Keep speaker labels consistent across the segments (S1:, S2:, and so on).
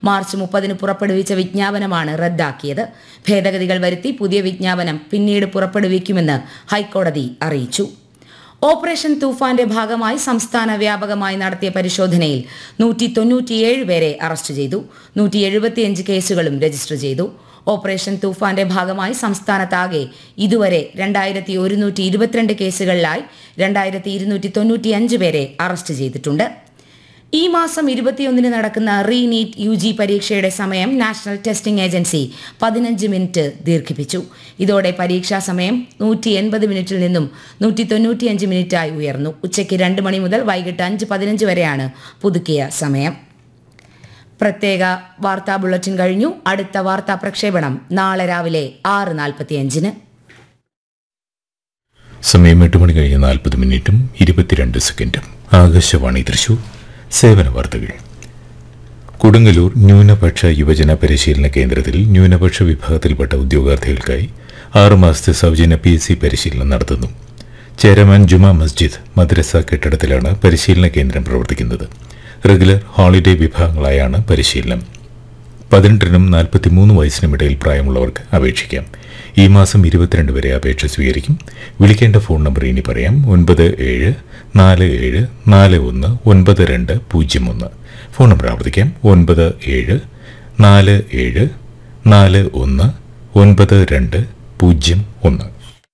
S1: March മുപ്പതിന് പുറപ്പെടുവിച്ച വിജ്ഞാപനമാണ് റദ്ദാക്കിയത് ഭേദഗതികൾ വരുത്തി പുതിയ വിജ്ഞാപനം പിന്നീട് പുറപ്പെടുവിക്കുമെന്ന് ഹൈക്കോടതി അറിയിച്ചു ഓപ്പറേഷൻ തൂഫാന്റെ ഭാഗമായി സംസ്ഥാന വ്യാപകമായി നടത്തിയ പരിശോധനയിൽ നൂറ്റി തൊണ്ണൂറ്റിയേഴ് പേരെ അറസ്റ്റ് ചെയ്തു നൂറ്റി എഴുപത്തിയഞ്ച് കേസുകളും രജിസ്റ്റർ ചെയ്തു ഓപ്പറേഷൻ തൂഫാന്റെ ഭാഗമായി സംസ്ഥാനത്താകെ ഇതുവരെ രണ്ടായിരത്തി ഒരുന്നൂറ്റി ഇരുപത്തിരണ്ട് കേസുകളിലായി രണ്ടായിരത്തി ഇരുന്നൂറ്റി തൊണ്ണൂറ്റിയഞ്ച് പേരെ അറസ്റ്റ് ചെയ്തിട്ടുണ്ട് ഈ മാസം ഇരുപത്തിയൊന്നിന് നടക്കുന്ന റീ നീറ്റ് യു ജി പരീക്ഷയുടെ സമയം നാഷണൽ ടെസ്റ്റിംഗ് ഏജൻസി പതിനഞ്ച് മിനിറ്റ് ദീർഘിപ്പിച്ചു ഇതോടെ പരീക്ഷാ സമയം നൂറ്റി എൺപത് മിനിറ്റിൽ നിന്നും നൂറ്റി തൊണ്ണൂറ്റിയഞ്ച് മിനിറ്റായി ഉയർന്നു ഉച്ചയ്ക്ക് രണ്ട് മണി മുതൽ വൈകിട്ട് അഞ്ച് പതിനഞ്ച് വരെയാണ് പുതുക്കിയ സമയം പ്രത്യേക വാർത്താ ബുള്ളറ്റിൻ കഴിഞ്ഞു അടുത്ത വാർത്താ പ്രക്ഷേപണം നാളെ രാവിലെ ആറ് നാൽപ്പത്തിയഞ്ചിന്
S2: സമയം എട്ട് മണി കഴിഞ്ഞ് നാൽപ്പത് മിനിറ്റും ഇരുപത്തിരണ്ട് സെക്കൻഡും ആകാശവാണി തൃശൂർ സേവന വാർത്തകൾ കൊടുങ്ങല്ലൂർ ന്യൂനപക്ഷ യുവജന പരിശീലന കേന്ദ്രത്തിൽ ന്യൂനപക്ഷ വിഭാഗത്തിൽപ്പെട്ട ഉദ്യോഗാർത്ഥികൾക്കായി ആറുമാസത്തെ സൗജന്യ പി എസ് സി പരിശീലനം നടത്തുന്നു ചേരമാൻ ജുമാ മസ്ജിദ് മദ്രസ കെട്ടിടത്തിലാണ് പരിശീലന കേന്ദ്രം പ്രവർത്തിക്കുന്നത് റെഗുലർ ഹോളിഡേ വിഭാഗങ്ങളായാണ് പരിശീലനം പതിനെട്ടിനും നാൽപ്പത്തിമൂന്ന് വയസ്സിനും ഇടയിൽ പ്രായമുള്ളവർക്ക് അപേക്ഷിക്കാം ഈ മാസം ഇരുപത്തിരണ്ട് വരെ അപേക്ഷ സ്വീകരിക്കും വിളിക്കേണ്ട ഫോൺ നമ്പർ ഇനി പറയാം ഒൻപത് ഏഴ് നാല് ഏഴ് നാല് ഒന്ന് ഒൻപത് രണ്ട് പൂജ്യം ഒന്ന് ഫോൺ നമ്പർ ആവർത്തിക്കാം ഒൻപത് ഏഴ് നാല് ഏഴ് നാല് ഒന്ന് ഒൻപത് രണ്ട് പൂജ്യം ഒന്ന്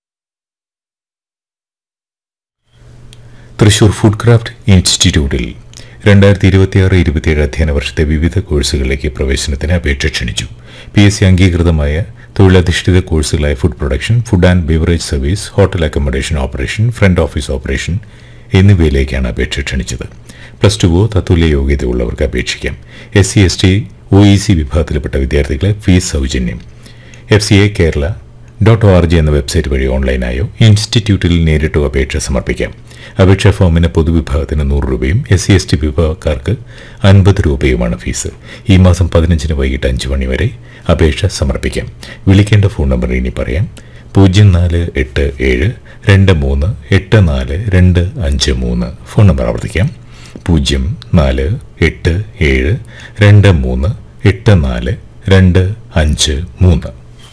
S2: തൃശൂർ ഫുഡ് ക്രാഫ്റ്റ് ഇൻസ്റ്റിറ്റ്യൂട്ടിൽ രണ്ടായിരത്തി ഇരുപത്തിയാറ് ഇരുപത്തിയേഴ് അധ്യയന വർഷത്തെ വിവിധ കോഴ്സുകളിലേക്ക് പ്രവേശനത്തിന് അപേക്ഷ ക്ഷണിച്ചു പി എസ് സി അംഗീകൃതമായ തൊഴിലധിഷ്ഠിത കോഴ്സുകളായ food production food and beverage service hotel accommodation operation front office operation എന്നിവയിലേക്കാണ് അപേക്ഷ ക്ഷണിച്ചത് പ്ലസ് ടുവോ തത്തുല്യ യോഗ്യതയുള്ളവർക്ക് അപേക്ഷിക്കാം S C S T O E C വിഭാഗത്തിൽപ്പെട്ട വിദ്യാർത്ഥികളെ ഫീസ് സൗജന്യം F C A Kerala dot O R G എന്ന വെബ്സൈറ്റ് വഴി ഓൺലൈനായോ ഇൻസ്റ്റിറ്റ്യൂട്ടിൽ നേരിട്ടോ അപേക്ഷ സമർപ്പിക്കാം അപേക്ഷാ ഫോമിന് പൊതുവിഭാഗത്തിന് നൂറ് രൂപയും എസ് സി എസ് ടി വിഭാഗക്കാർക്ക് അൻപത് രൂപയുമാണ് ഫീസ് ഈ മാസം പതിനഞ്ചിന് വൈകിട്ട് അഞ്ച് മണി വരെ അപേക്ഷ സമർപ്പിക്കാം വിളിക്കേണ്ട ഫോൺ നമ്പർ ഇനി പറയാം പൂജ്യം നാല് എട്ട് ഏഴ് രണ്ട് മൂന്ന് എട്ട് നാല് രണ്ട് അഞ്ച് മൂന്ന് ഫോൺ നമ്പർ ആവർത്തിക്കാം പൂജ്യം നാല് എട്ട് ഏഴ് രണ്ട് മൂന്ന് എട്ട് നാല് രണ്ട് അഞ്ച് മൂന്ന്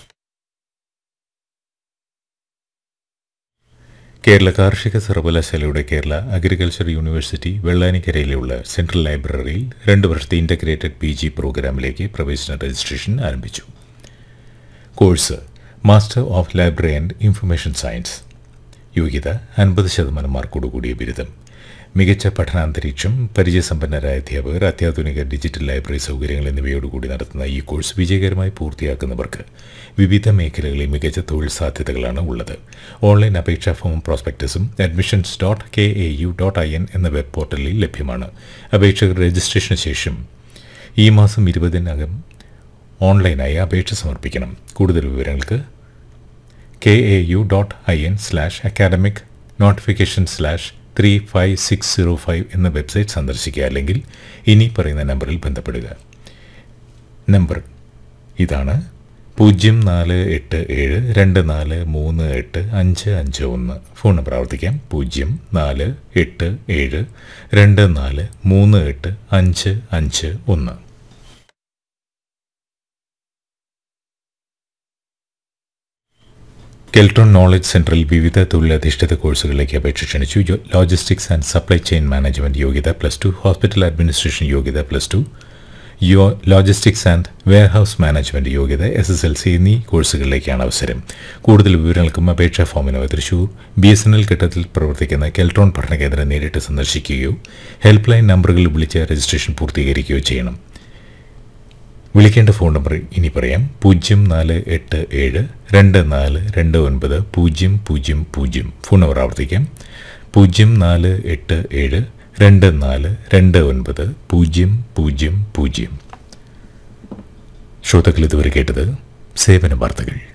S2: കേരള കാർഷിക സർവകലാശാലയുടെ കേരള അഗ്രികൾച്ചർ യൂണിവേഴ്സിറ്റി വെള്ളാനിക്കരയിലുള്ള സെൻട്രൽ ലൈബ്രറിയിൽ രണ്ട് വർഷത്തെ ഇൻ്റഗ്രേറ്റഡ് പി ജി പ്രോഗ്രാമിലേക്ക് പ്രവേശന രജിസ്ട്രേഷൻ ആരംഭിച്ചു course master of library and information science യോഗ്യത അൻപത് ശതമാനം മാർക്കോടുകൂടിയ ബിരുദം മികച്ച പഠനാന്തരീക്ഷം പരിചയസമ്പന്നരായ അധ്യാപകർ അത്യാധുനിക ഡിജിറ്റൽ ലൈബ്രറി സൗകര്യങ്ങൾ എന്നിവയോടുകൂടി നടത്തുന്ന ഈ കോഴ്സ് വിജയകരമായി പൂർത്തിയാക്കുന്നവർക്ക് വിവിധ മേഖലകളിൽ മികച്ച തൊഴിൽ സാധ്യതകളാണ് ഉള്ളത് ഓൺലൈൻ അപേക്ഷാ ഫോമും പ്രോസ്പെക്ടസും admissions dot K A U dot I N എന്ന വെബ് പോർട്ടലിൽ ലഭ്യമാണ് അപേക്ഷകർ രജിസ്ട്രേഷന് ശേഷം ഈ മാസം ഇരുപതിനകം ഓൺലൈനായി അപേക്ഷ സമർപ്പിക്കണം കൂടുതൽ വിവരങ്ങൾക്ക് K A U dot I N slash academic notification slash three five six zero five എന്ന വെബ്സൈറ്റ് സന്ദർശിക്കുക അല്ലെങ്കിൽ ഇനി പറയുന്ന നമ്പറിൽ ബന്ധപ്പെടുക നമ്പർ ഇതാണ് പൂജ്യം നാല് എട്ട് ഏഴ് രണ്ട് നാല് മൂന്ന് എട്ട് അഞ്ച് അഞ്ച് ഒന്ന് ഫോൺ നമ്പർ ആവർത്തിക്കാം പൂജ്യം നാല് എട്ട് ഏഴ് രണ്ട് നാല് മൂന്ന് എട്ട് അഞ്ച് അഞ്ച് ഒന്ന് കെൽട്രോൺ നോളജ് സെന്ററിൽ വിവിധ തൊഴിലധിഷ്ഠിത കോഴ്സുകളിലേക്ക് അപേക്ഷ ക്ഷണിച്ചു യോ- logistics and supply chain management യോഗ്യത പ്ലസ് ടു ഹോസ്പിറ്റൽ അഡ്മിനിസ്ട്രേഷൻ യോഗ്യത പ്ലസ് ടു യോ ലോജിസ്റ്റിക്സ് ആൻഡ് വെയർഹൌസ് മാനേജ്മെന്റ് യോഗ്യത എസ് എസ് എൽ സി എന്നീ കോഴ്സുകളിലേക്കാണ് അവസരം കൂടുതൽ വിവരങ്ങൾക്കും അപേക്ഷാ ഫോമിനോ Thrissur B S N L ഘട്ടത്തിൽ പ്രവർത്തിക്കുന്ന കെൽട്രോൺ പഠനകേന്ദ്രം നേരിട്ട് സന്ദർശിക്കുകയോ ഹെൽപ്പ് ലൈൻ നമ്പറുകളിൽ വിളിച്ച് രജിസ്ട്രേഷൻ പൂർത്തീകരിക്കുകയോ ചെയ്യണം വിളിക്കേണ്ട ഫോൺ നമ്പർ ഇനി പറയാം പൂജ്യം നാല് എട്ട് ഏഴ് രണ്ട് നാല് രണ്ട് ഒൻപത് പൂജ്യം പൂജ്യം പൂജ്യം ഫോൺ നമ്പർ ആവർത്തിക്കാം പൂജ്യം നാല് എട്ട് ഏഴ് രണ്ട് നാല് രണ്ട് ഒൻപത് പൂജ്യം പൂജ്യം പൂജ്യം ശ്രോതാക്കൾ ഇതുവരെ കേട്ടത് സേവന വാർത്തകൾ